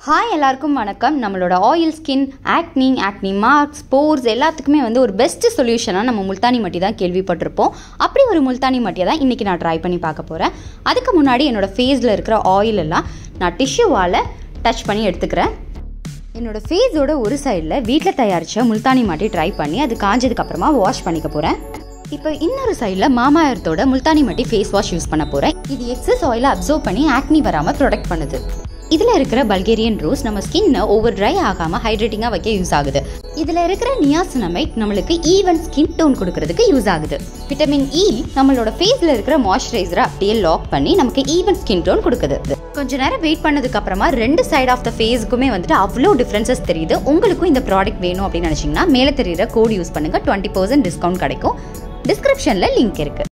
hi எல்லாருக்கும் வணக்கம் நம்மளோட oil skin acne acne marks pores எல்லாத்துக்குமே வந்து ஒரு பெஸ்ட் சொல்யூஷனாக நம்ம முல்தானி மட்டி தான் கேள்விப்பட்டிருப்போம் அப்படி ஒரு முல்தானி மட்டியை தான் இன்றைக்கி நான் ட்ரை பண்ணி பார்க்க போகிறேன் அதுக்கு முன்னாடி என்னோடய ஃபேஸில் இருக்கிற ஆயில் எல்லாம் நான் டிஷ்யூவால் டச் பண்ணி எடுத்துக்கிறேன் என்னோட ஃபேஸோட ஒரு சைடில் வீட்டில் தயாரித்த முல்தானி மாட்டி ட்ரை பண்ணி அது காஞ்சதுக்கப்புறமா வாஷ் பண்ணிக்க போகிறேன் இப்போ இன்னொரு சைடில் மாமா எர்த்தோட முல்தானி மட்டி ஃபேஸ் வாஷ் யூஸ் பண்ண போகிறேன் இது எக்ஸஸ் ஆயிலை அப்சர்வ் பண்ணி ஆக்னி வராமல் ப்ரொடெக்ட் பண்ணுது இதில் இருக்கிற பல்கேரியன் ரோஸ் நம்ம ஸ்கின்னை ஓவர் ட்ரை ஆகாமல் ஹைட்ரேட்டிங்காக வைக்க யூஸ் ஆகுது இதில் இருக்கிற நியாசினமைட் நம்மளுக்கு ஈவன் ஸ்கின் டோன் கொடுக்கறதுக்கு யூஸ் ஆகுது விட்டமின் இ நம்மளோட ஃபேஸில் இருக்கிற மாய்ஸ்சரைசரை அப்படியே லாக் பண்ணி நமக்கு ஈவன் ஸ்கின் டோன் கொடுக்குது கொஞ்ச நேரம் வெயிட் பண்ணதுக்கு அப்புறமா ரெண்டு சைடு ஆஃப் த ஃபேஸுக்குமே வந்துட்டு அவ்வளோ டிஃப்ரென்சஸ் தெரியுது உங்களுக்கும் இந்த ப்ராடக்ட் வேணும் அப்படின்னு நினச்சிங்கன்னா மேலே தெரியுற கோட் யூஸ் பண்ணுங்கள் டுவெண்ட்டி பர்சன்ட் டிஸ்கவுண்ட் கிடைக்கும் டிஸ்கிரிப்ஷனில் லிங்க் இருக்குது